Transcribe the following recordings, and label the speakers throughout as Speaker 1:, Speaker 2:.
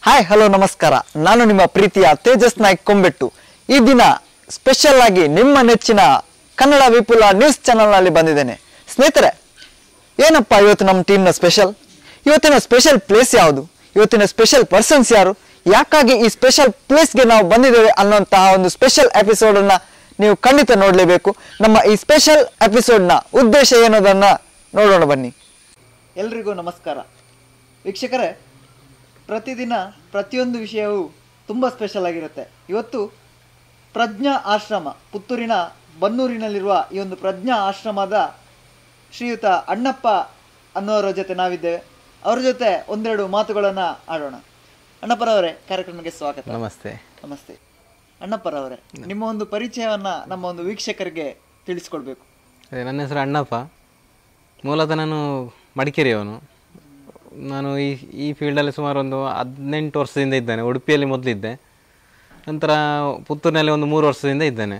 Speaker 1: Hi hello ನಮಸ್ಕಾರ ನಾನು ನಿಮ್ಮ ಪ್ರೀತಿಯ ತೇಜಸ್ ನಾಯ್ಕ್ ಕೊಂಬೆಟ್ಟು ಈ ದಿನ ಸ್ಪೆಷಲ್ ಆಗಿ ನಿಮ್ಮ ನೆಚ್ಚಿನ ಕನ್ನಡ ವಿಪುಲ ನ್ಯೂಸ್ ಚಾನಲ್ನಲ್ಲಿ ಬಂದಿದ್ದೇನೆ ಸ್ನೇಹಿತರೆ ಏನಪ್ಪ ಇವತ್ತು ನಮ್ಮ ಟೀಮ್ನ ಸ್ಪೆಷಲ್ ಇವತ್ತಿನ ಸ್ಪೆಷಲ್ ಪ್ಲೇಸ್ ಯಾವುದು ಇವತ್ತಿನ ಸ್ಪೆಷಲ್ ಪರ್ಸನ್ಸ್ ಯಾರು ಯಾಕಾಗಿ ಈ ಸ್ಪೆಷಲ್ ಪ್ಲೇಸ್ಗೆ ನಾವು ಬಂದಿದ್ದೇವೆ ಅನ್ನೋಂತಹ ಒಂದು ಸ್ಪೆಷಲ್ ಎಪಿಸೋಡನ್ನು ನೀವು ಖಂಡಿತ ನೋಡಲೇಬೇಕು ನಮ್ಮ ಈ ಸ್ಪೆಷಲ್ ಎಪಿಸೋಡ್ನ ಉದ್ದೇಶ ಏನೋದನ್ನು ನೋಡೋಣ ಬನ್ನಿ ಎಲ್ರಿಗೂ ನಮಸ್ಕಾರ ವೀಕ್ಷಕರೇ ಪ್ರತಿದಿನ ಪ್ರತಿಯೊಂದು ವಿಷಯವೂ ತುಂಬ ಸ್ಪೆಷಲ್ ಆಗಿರುತ್ತೆ ಇವತ್ತು ಪ್ರಜ್ಞಾ ಆಶ್ರಮ ಪುತ್ತೂರಿನ ಬನ್ನೂರಿನಲ್ಲಿರುವ ಈ ಒಂದು ಪ್ರಜ್ಞಾ ಆಶ್ರಮದ ಶ್ರೀಯುತ ಅಣ್ಣಪ್ಪ ಅನ್ನೋರ ಜೊತೆ ನಾವಿದ್ದೇವೆ ಅವ್ರ ಜೊತೆ ಒಂದೆರಡು ಮಾತುಗಳನ್ನು ಆಡೋಣ ಅಣ್ಣಪ್ಪರವರೇ ಕಾರ್ಯಕ್ರಮಕ್ಕೆ ಸ್ವಾಗತ
Speaker 2: ನಮಸ್ತೆ
Speaker 1: ನಮಸ್ತೆ ಅಣ್ಣಪ್ಪರವರೇ ನಿಮ್ಮ ಒಂದು ಪರಿಚಯವನ್ನ ನಮ್ಮ ಒಂದು ವೀಕ್ಷಕರಿಗೆ ತಿಳಿಸ್ಕೊಡ್ಬೇಕು
Speaker 2: ಅದೇ ನನ್ನ ಹೆಸರು ಅಣ್ಣಪ್ಪ ಮೂಲತಃ ನಾನು ಮಡಿಕೇರಿಯವನು ನಾನು ಈ ಈ ಫೀಲ್ಡಲ್ಲಿ ಸುಮಾರು ಒಂದು ಹದಿನೆಂಟು ವರ್ಷದಿಂದ ಇದ್ದೇನೆ ಉಡುಪಿಯಲ್ಲಿ ಮೊದಲಿದ್ದೆ ನಂತರ ಪುತ್ತೂರಿನಲ್ಲಿ ಒಂದು ಮೂರು ವರ್ಷದಿಂದ ಇದ್ದೇನೆ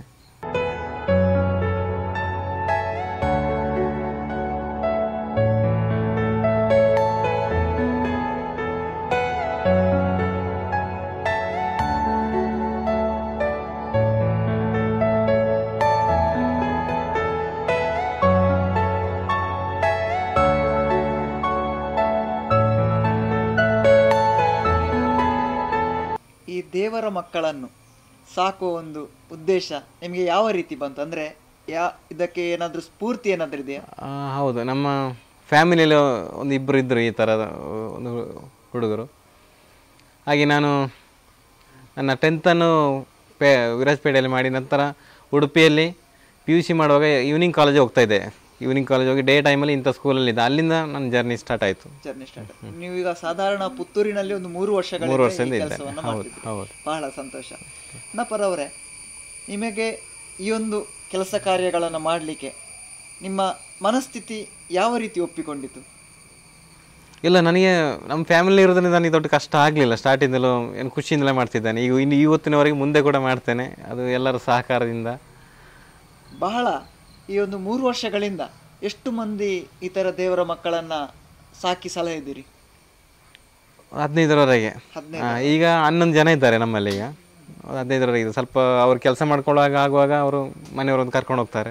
Speaker 1: ಈ ದೇವರ ಮಕ್ಕಳನ್ನು ಸಾಕುವ ಒಂದು ಉದ್ದೇಶ ನಿಮಗೆ ಯಾವ ರೀತಿ ಬಂತು ಅಂದ್ರೆ ಯಾ ಇದಕ್ಕೆ ಏನಾದರೂ ಸ್ಫೂರ್ತಿ ಏನಾದರೂ ಇದೆಯಾ
Speaker 2: ಆ, ಹೌದು ನಮ್ಮ ಫ್ಯಾಮಿಲಿಯಲ್ಲಿ ಒಂದು ಇಬ್ಬರು ಇದ್ದರು ಈ ಥರದ ಒಂದು ಹುಡುಗರು ಹಾಗೆ ನಾನು ನನ್ನ ಟೆಂತನ್ನು ಪೇ ವಿರಾಜಪೇಟೆಯಲ್ಲಿ ಮಾಡಿ ನಂತರ ಉಡುಪಿಯಲ್ಲಿ ಪಿ ಯು ಸಿ ಮಾಡುವಾಗ ಈವ್ನಿಂಗ್ ಕಾಲೇಜಿಗೆ ಹೋಗ್ತಾ ಇದ್ದೆ ಈವ್ನಿಂಗ್ ಕಾಲೇಜ್ ಹೋಗಿ ಡೇ ಟೈಮಲ್ಲಿ ಇಂಥ ಸ್ಕೂಲಲ್ಲಿ ಇದ್ದೆ ಅಲ್ಲಿಂದ ನನ್ನ ಜರ್ನಿ ಸ್ಟಾರ್ಟ್ ಆಯಿತು
Speaker 1: ಜರ್ನಿ ಸ್ಟಾರ್ಟ್ ನೀವೀಗ ಸಾಧಾರಣ ಪುತ್ತೂರಿನಲ್ಲಿ ಒಂದು ಮೂರು ವರ್ಷಗಳ
Speaker 2: ಮೂರು ವರ್ಷದಿಂದ ಇದ್ದೇನೆ
Speaker 1: ಕೆಲಸವನ್ನು
Speaker 2: ಹೌದು
Speaker 1: ಮಾಡ್ತಿದ್ದೀರಿ
Speaker 2: ಹೌದು
Speaker 1: ಬಹಳ ಸಂತೋಷ ನಪರವರೇ ನಿಮಗೆ ಈ ಒಂದು ಕೆಲಸ ಕಾರ್ಯಗಳನ್ನು ಮಾಡಲಿಕ್ಕೆ ನಿಮ್ಮ ಮನಸ್ಥಿತಿ ಯಾವ ರೀತಿ ಒಪ್ಪಿಕೊಂಡಿತು
Speaker 2: ಇಲ್ಲ ನನಗೆ ನಮ್ಮ ಫ್ಯಾಮಿಲಿ ಇರೋದ್ರಿಂದ ನನಗೆ ದೊಡ್ಡ ಕಷ್ಟ ಆಗಲಿಲ್ಲ ಸ್ಟಾರ್ಟಿಂದಲೂ ಏನು ಖುಷಿಯಿಂದಲೇ ಮಾಡ್ತಿದ್ದಾನೆ ಈಗ ಇನ್ನು ಇವತ್ತಿನವರೆಗೆ ಮುಂದೆ ಕೂಡ ಮಾಡ್ತೇನೆ ಅದು ಎಲ್ಲರ ಸಹಕಾರದಿಂದ
Speaker 1: ಬಹಳ ಈ ಒಂದು ಮೂರು ವರ್ಷಗಳಿಂದ ಎಷ್ಟು ಮಂದಿ ಈ ಥರ ದೇವರ ಮಕ್ಕಳನ್ನ ಸಾಕಿ ಸಲಹಿದ್ದೀರಿ
Speaker 2: ಹದಿನೈದರವರೆಗೆ
Speaker 1: ಹದಿನೈದು
Speaker 2: ಹಾ, ಈಗ ಹನ್ನೊಂದು ಜನ ಇದ್ದಾರೆ ನಮ್ಮಲ್ಲಿ ಈಗ ಒಂದು ಹದಿನೈದರವರೆಗೆ ಇದೆ. ಸ್ವಲ್ಪ ಅವ್ರು ಕೆಲಸ ಮಾಡ್ಕೊಳ್ಳುವಾಗ ಆಗುವಾಗ ಅವರು ಮನೆಯವರೊಂದು ಕರ್ಕೊಂಡು ಹೋಗ್ತಾರೆ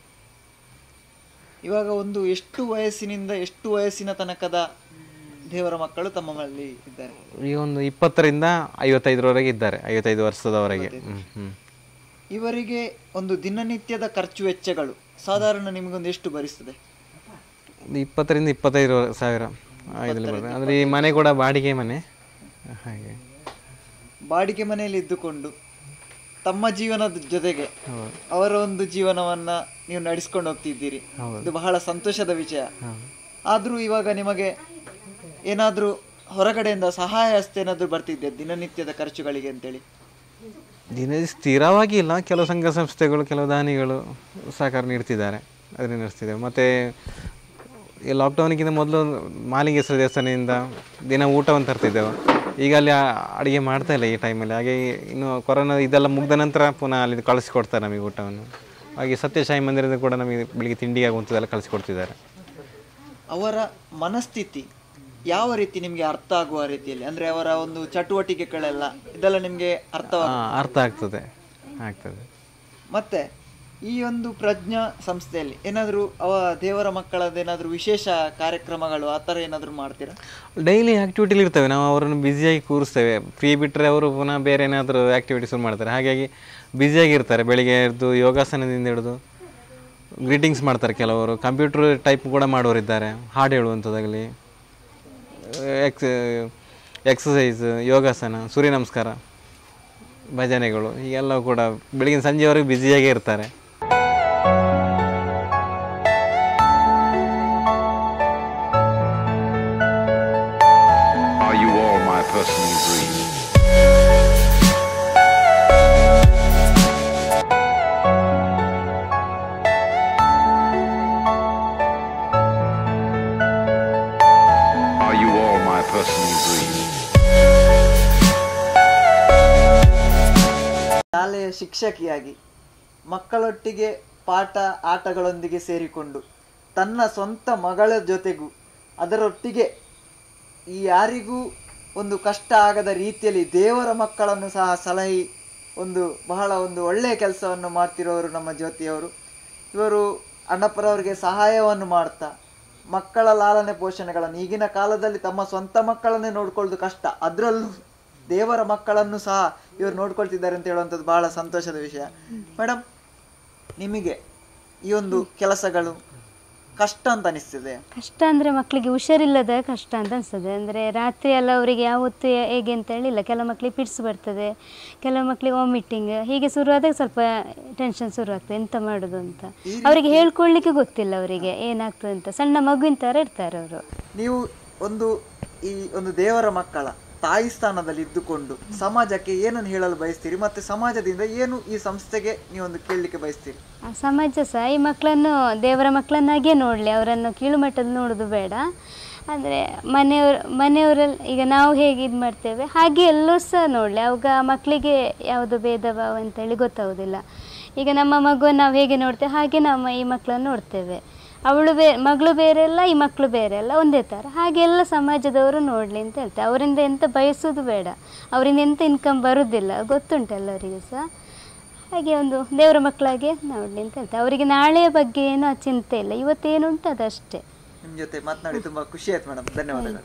Speaker 1: ಇವಾಗ ಒಂದು ಎಷ್ಟು ವಯಸ್ಸಿನಿಂದ ಎಷ್ಟು ವಯಸ್ಸಿನ ತನಕದ ದೇವರ ಮಕ್ಕಳು ತಮ್ಮಲ್ಲಿ ಇದ್ದಾರೆ
Speaker 2: ಈಗ ಒಂದು ಇಪ್ಪತ್ತರಿಂದ ಐವತ್ತೈದರವರೆಗೆ ಇದ್ದಾರೆ ಐವತ್ತೈದು ವರ್ಷದವರೆಗೆ ಹ್ಞೂ ಹ್ಞೂ
Speaker 1: ಇವರಿಗೆ ಒಂದು ದಿನನಿತ್ಯದ ಖರ್ಚು ವೆಚ್ಚಗಳು ಸಾಧಾರಣ ನಿಮಗೊಂದು ಎಷ್ಟು ಭರಿಸ್ತದೆ
Speaker 2: ಒಂದು ಇಪ್ಪತ್ತರಿಂದ ಇಪ್ಪತ್ತೈದು ಸಾವಿರ ಇದರಲ್ಲಿ ಬರ್ತದೆ ಅಂದರೆ ಈ ಮನೆ ಕೂಡ ಬಾಡಿಗೆ ಮನೆ ಹಾಗೆ
Speaker 1: ಬಾಡಿಗೆ ಮನೆಯಲ್ಲಿ ಇದ್ದುಕೊಂಡು ತಮ್ಮ ಜೀವನದ ಜೊತೆಗೆ ಅವರ ಒಂದು ಜೀವನವನ್ನ ನೀವು ನಡೆಸ್ಕೊಂಡು ಹೋಗ್ತಿದ್ದೀರಿ ಇದು ಬಹಳ ಸಂತೋಷದ ವಿಷಯ ಆದ್ರೂ ಇವಾಗ ನಿಮಗೆ ಏನಾದ್ರೂ ಹೊರಗಡೆಯಿಂದ ಸಹಾಯ ಹಸ್ತ ಏನಾದ್ರೂ ಬರ್ತಿದ್ದೆ ದಿನನಿತ್ಯದ ಖರ್ಚುಗಳಿಗೆ ಅಂತೇಳಿ
Speaker 2: ದಿನ ಸ್ಥಿರವಾಗಿ ಇಲ್ಲ ಕೆಲವು ಸಂಘ ಸಂಸ್ಥೆಗಳು ಕೆಲವು ದಾನಿಗಳು ಸಹಕಾರ ನೀಡ್ತಿದ್ದಾರೆ ಅದನ್ನು ನಡೆಸ್ತಿದ್ದೇವೆ ಮತ್ತು ಈ ಲಾಕ್ಡೌನ್ಗಿಂತ ಮೊದಲು ಮಾಲಿಂಗೇಶ್ವರ ದೇವಸ್ಥಾನದಿಂದ ದಿನ ಊಟವನ್ನು ತರ್ತಿದ್ದೆವು ಈಗ ಅಲ್ಲಿ ಆ- ಅಡುಗೆ ಮಾಡ್ತಾ ಇಲ್ಲ ಈ ಟೈಮಲ್ಲಿ ಹಾಗೆ ಇನ್ನು ಕೊರೋನಾ ಇದೆಲ್ಲ ಮುಗ್ದ ನಂತರ ಪುನಃ ಅಲ್ಲಿ ಕಳಿಸ್ಕೊಡ್ತಾರೆ ನಮಗೆ ಊಟವನ್ನು ಹಾಗೆ ಸತ್ಯಸಾಯಿ ಮಂದಿರದ ಕೂಡ ನಮಗೆ ಬೆಳಿಗ್ಗೆ ತಿಂಡಿ ಆಗುವಂಥದ್ದೆಲ್ಲ ಕಳಿಸ್ಕೊಡ್ತಿದ್ದಾರೆ
Speaker 1: ಅವರ ಮನಸ್ಥಿತಿ ಯಾವ ರೀತಿ ನಿಮಗೆ ಅರ್ಥ ಆಗುವ ರೀತಿಯಲ್ಲಿ ಅಂದ್ರೆ ಅವರ ಒಂದು ಚಟುವಟಿಕೆಗಳೆಲ್ಲ ಇದೆಲ್ಲ ನಿಮಗೆ ಅರ್ಥವಾಗ
Speaker 2: ಹಾಂ ಅರ್ಥ ಆಗ್ತದೆ ಆಗ್ತದೆ
Speaker 1: ಮತ್ತೆ ಈ ಒಂದು ಪ್ರಜ್ಞಾ ಸಂಸ್ಥೆಯಲ್ಲಿ ಏನಾದರೂ ಅವ ದೇವರ ಮಕ್ಕಳದ್ದೇನಾದ್ರೂ ವಿಶೇಷ ಕಾರ್ಯಕ್ರಮಗಳು ಆ ಥರ ಏನಾದರೂ ಮಾಡ್ತೀರಾ
Speaker 2: ಡೈಲಿ ಆ್ಯಕ್ಟಿವಿಟಿಲಿ ಇರ್ತವೆ ನಾವು ಅವರನ್ನು ಬ್ಯುಸಿಯಾಗಿ ಕೂರಿಸ್ತೇವೆ ಫ್ರೀ ಬಿಟ್ಟರೆ ಅವರು ಪುನಃ ಬೇರೆ ಏನಾದರೂ ಆ್ಯಕ್ಟಿವಿಟೀಸ್ ಮಾಡ್ತಾರೆ ಹಾಗಾಗಿ ಬ್ಯುಸಿಯಾಗಿರ್ತಾರೆ ಬೆಳಿಗ್ಗೆ ಎದ್ದು ಯೋಗಾಸನದಿಂದ ಹಿಡಿದು ಗ್ರೀಟಿಂಗ್ಸ್ ಮಾಡ್ತಾರೆ ಕೆಲವರು ಕಂಪ್ಯೂಟರ್ ಟೈಪ್ ಕೂಡ ಮಾಡೋರಿದ್ದಾರೆ ಹಾಡು ಹೇಳುವಂಥದ್ದಾಗಲಿ ಎಕ್ಸ್ ಎಕ್ಸಸೈಸ್ ಯೋಗಾಸನ ಸೂರ್ಯ ನಮಸ್ಕಾರ ಭಜನೆಗಳು ಹೀಗೆಲ್ಲವೂ ಕೂಡ ಬೆಳಗಿನ ಸಂಜೆವರೆಗೆ ಬ್ಯುಸಿಯಾಗೇ ಇರ್ತಾರೆ
Speaker 3: Are you all my personal dreams? Are you all my personal dreams?
Speaker 1: ಶಾಲೆಯ ಶಿಕ್ಷಕಿಯಾಗಿ ಮಕ್ಕಳೊಟ್ಟಿಗೆ ಪಾಠ ಆಟಗಳೊಂದಿಗೆ ಸೇರಿಕೊಂಡು ತನ್ನ ಸ್ವಂತ ಮಗಳ ಜೊತೆಗೂ ಅದರೊಟ್ಟಿಗೆ ಈ ಯಾರಿಗೂ ಒಂದು ಕಷ್ಟ ಆಗದ ರೀತಿಯಲ್ಲಿ ದೇವರ ಮಕ್ಕಳನ್ನು ಸಹ ಸಲಹಿ ಒಂದು ಬಹಳ ಒಂದು ಒಳ್ಳೆಯ ಕೆಲಸವನ್ನು ಮಾಡ್ತಿರೋರು ನಮ್ಮ ಜ್ಯೋತಿಯವರು ಇವರು ಅಣ್ಣಪ್ಪರವರಿಗೆ ಸಹಾಯವನ್ನು ಮಾಡ್ತಾ ಮಕ್ಕಳ ಲಾಲನೆ ಪೋಷಣೆಗಳನ್ನು ಈಗಿನ ಕಾಲದಲ್ಲಿ ತಮ್ಮ ಸ್ವಂತ ಮಕ್ಕಳನ್ನೇ ನೋಡ್ಕೊಳ್ಳೋದು ಕಷ್ಟ ಅದರಲ್ಲೂ ದೇವರ ಮಕ್ಕಳನ್ನು ಸಹ ಇವರು ನೋಡ್ಕೊಳ್ತಿದ್ದಾರೆ ಅಂತ ಹೇಳುವಂಥದ್ದು ಬಹಳ ಸಂತೋಷದ ವಿಷಯ ಮೇಡಮ್ ನಿಮಗೆ ಈ ಒಂದು ಕೆಲಸಗಳು ಕಷ್ಟ ಅಂತ ಅನಿಸ್ತದೆ
Speaker 4: ಕಷ್ಟ ಅಂದರೆ ಮಕ್ಕಳಿಗೆ ಹುಷಾರಿಲ್ಲದ ಕಷ್ಟ ಅಂತ ಅನಿಸ್ತದೆ ಅಂದರೆ ರಾತ್ರಿ ಎಲ್ಲ ಅವರಿಗೆ ಯಾವತ್ತು ಹೇ- ಹೇಗೆ ಅಂತ ಹೇಳಿಲ್ಲ ಕೆಲವು ಮಕ್ಕಳಿಗೆ ಪಿಡ್ಸ್ ಬರ್ತದೆ ಕೆಲವು ಮಕ್ಕಳಿಗೆ ವಾಮಿಟಿಂಗ್ ಹೀಗೆ ಶುರುವಾದಾಗ ಸ್ವಲ್ಪ ಟೆನ್ಷನ್ ಶುರು ಆಗ್ತದೆ ಎಂತ ಮಾಡೋದು ಅಂತ ಅವರಿಗೆ ಹೇಳ್ಕೊಳ್ಳಿಕ್ಕೆ ಗೊತ್ತಿಲ್ಲ ಅವರಿಗೆ ಏನಾಗ್ತದೆ ಅಂತ ಸಣ್ಣ ಮಗುವಿನ ಥರ ಇರ್ತಾರೆ ಅವರು
Speaker 1: ನೀವು ಒಂದು ಈ ಒಂದು ದೇವರ ಮಕ್ಕಳ ತಾಯಿ ಸ್ಥಾನದಲ್ಲಿ ಇದ್ದುಕೊಂಡು ಸಮಾಜಕ್ಕೆ ಏನನ್ನು ಹೇಳಲು ಬಯಸ್ತೀರಿ ಮತ್ತೆ ಸಮಾಜದಿಂದ ಏನು ಈ ಸಂಸ್ಥೆಗೆ ನೀವೊಂದು ಕೇಳಲಿಕ್ಕೆ ಬಯಸ್ತೀರಿ
Speaker 4: ಆ ಸಮಾಜ ಸಹ ಈ ಮಕ್ಕಳನ್ನು ದೇವರ ಮಕ್ಕಳನ್ನಾಗೇ ನೋಡಲಿ ಅವರನ್ನು ಕೀಳುಮಟ್ಟದ ನೋಡೋದು ಬೇಡ ಅಂದರೆ ಮನೆಯವ್ರ ಮನೆಯವರಲ್ಲಿ ಈಗ ನಾವು ಹೇಗೆ ಇದು ಮಾಡ್ತೇವೆ ಹಾಗೆ ಎಲ್ಲರೂ ಸಹ ನೋಡಲಿ ಅವಾಗ ಮಕ್ಕಳಿಗೆ ಯಾವುದು ಭೇದ ಭಾವ ಅಂತೇಳಿ ಗೊತ್ತಾಗೋದಿಲ್ಲ ಈಗ ನಮ್ಮ ಮಗುವನ್ನು ನಾವು ಹೇಗೆ ನೋಡ್ತೇವೆ ಹಾಗೆ ನಮ್ಮ ಈ ಮಕ್ಕಳನ್ನು ನೋಡ್ತೇವೆ ಅವಳು ಬೇ ಮಗಳು ಬೇರೆ ಅಲ್ಲ ಈ ಮಕ್ಕಳು ಬೇರೆ ಅಲ್ಲ ಒಂದೇ ಥರ ಹಾಗೆ ಎಲ್ಲ ಸಮಾಜದವರು ನೋಡಲಿ ಅಂತ ಹೇಳ್ತೇವೆ ಅವರಿಂದ ಎಂತ ಬಯಸೋದು ಬೇಡ ಅವರಿಂದ ಎಂತ ಇನ್ಕಮ್ ಬರೋದಿಲ್ಲ ಗೊತ್ತುಂಟು ಎಲ್ಲರಿಗೂ ಸಹ ಹಾಗೆ ಒಂದು ದೇವರ ಮಕ್ಕಳಾಗೆ ನೋಡಲಿ ಅಂತ ಹೇಳ್ತೇವೆ ಅವರಿಗೆ ನಾಳೆಯ ಬಗ್ಗೆ ಏನೂ ಆ ಚಿಂತೆ ಇಲ್ಲ ಇವತ್ತೇನುಂಟು ಅದಷ್ಟೇ
Speaker 1: ನಿಮ್ಮ ಜೊತೆ ಮಾತನಾಡಿ ತುಂಬಾ ಖುಷಿ ಆಯ್ತು ಮೇಡಮ್ ಧನ್ಯವಾದಗಳು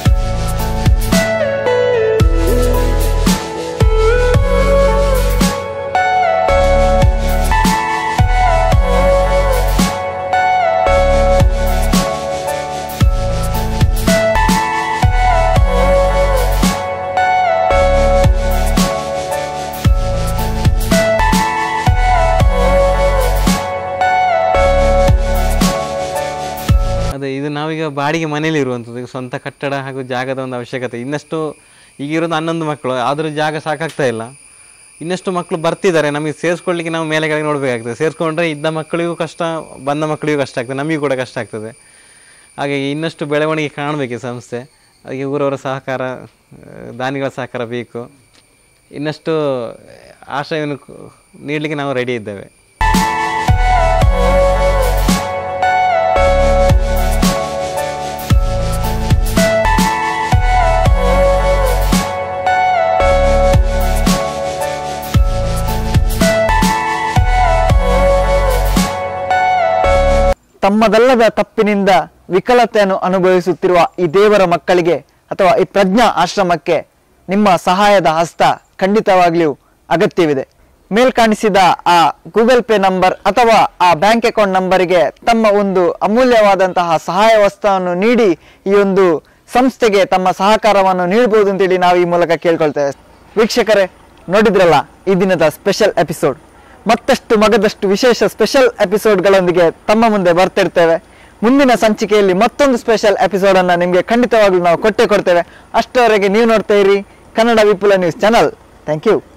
Speaker 2: ಅದೇ ಇದು ನಾವೀಗ ಬಾಡಿಗೆ ಮನೇಲಿ ಇರುವಂಥದ್ದು ಈಗ ಸ್ವಂತ ಕಟ್ಟಡ ಹಾಗೂ ಜಾಗದ ಒಂದು ಅವಶ್ಯಕತೆ ಇನ್ನಷ್ಟು ಈಗಿರೋದು ಹನ್ನೊಂದು ಮಕ್ಕಳು ಆದರೂ ಜಾಗ ಸಾಕಾಗ್ತಾ ಇಲ್ಲ ಇನ್ನಷ್ಟು ಮಕ್ಕಳು ಬರ್ತಿದ್ದಾರೆ ನಮಗೆ ಸೇರಿಸ್ಕೊಳ್ಳಿಕ್ಕೆ ನಾವು ಮೇಲೆ ಕೆಳಗೆ ನೋಡಬೇಕಾಗ್ತದೆ ಸೇರಿಸ್ಕೊಂಡ್ರೆ ಇದ್ದ ಮಕ್ಕಳಿಗೂ ಕಷ್ಟ ಬಂದ ಮಕ್ಕಳಿಗೂ ಕಷ್ಟ ಆಗ್ತದೆ ನಮಗೂ ಕೂಡ ಕಷ್ಟ ಆಗ್ತದೆ ಹಾಗಾಗಿ ಇನ್ನಷ್ಟು ಬೆಳವಣಿಗೆ ಕಾಣಬೇಕು ಈ ಸಂಸ್ಥೆ ಅದಕ್ಕೆ ಊರವರ ಸಹಕಾರ ಆ, ದಾನಿಗಳ ಸಹಕಾರ ಬೇಕು ಇನ್ನಷ್ಟು ಆಶ್ರಯವನ್ನು ನೀಡಲಿಕ್ಕೆ ನಾವು ರೆಡಿ ಇದ್ದೇವೆ
Speaker 1: ತಮ್ಮದಲ್ಲದ ತಪ್ಪಿನಿಂದ ವಿಕಲತೆಯನ್ನು ಅನುಭವಿಸುತ್ತಿರುವ ಈ ದೇವರ ಮಕ್ಕಳಿಗೆ ಅಥವಾ ಈ ಪ್ರಜ್ಞಾ ಆಶ್ರಮಕ್ಕೆ ನಿಮ್ಮ ಸಹಾಯದ ಹಸ್ತ ಖಂಡಿತವಾಗ್ಲಿಯೂ ಅಗತ್ಯವಿದೆ ಮೇಲ್ ಕಾಣಿಸಿದ ಆ ಗೂಗಲ್ ಪೇ ನಂಬರ್ ಅಥವಾ ಆ ಬ್ಯಾಂಕ್ ಅಕೌಂಟ್ ನಂಬರಿಗೆ ತಮ್ಮ ಒಂದು ಅಮೂಲ್ಯವಾದಂತಹ ಸಹಾಯ ವಸ್ತುವನ್ನು ನೀಡಿ ಈ ಒಂದು ಸಂಸ್ಥೆಗೆ ತಮ್ಮ ಸಹಕಾರವನ್ನು ನೀಡಬಹುದು ಅಂತೇಳಿ ನಾವು ಈ ಮೂಲಕ ಕೇಳ್ಕೊಳ್ತೇವೆ ವೀಕ್ಷಕರೇ ನೋಡಿದ್ರಲ್ಲ ಈ ದಿನದ ಸ್ಪೆಷಲ್ ಎಪಿಸೋಡ್ ಮತ್ತಷ್ಟು ಮಗದಷ್ಟು ವಿಶೇಷ ಸ್ಪೆಷಲ್ ಎಪಿಸೋಡ್ಗಳೊಂದಿಗೆ ತಮ್ಮ ಮುಂದೆ ಬರ್ತಿರ್ತೇವೆ ಮುಂದಿನ ಸಂಚಿಕೆಯಲ್ಲಿ ಮತ್ತೊಂದು ಸ್ಪೆಷಲ್ ಎಪಿಸೋಡ್ ಅನ್ನ ನಿಮಗೆ ಖಂಡಿತವಾಗ್ಲೂ ನಾವು ಕೊಟ್ಟೆ ಕೊಡ್ತೇವೆ ಅಷ್ಟರವರೆಗೆ ನೀವು ನೋಡ್ತಾ ಇರಿ Kannada Vipula news channel thank you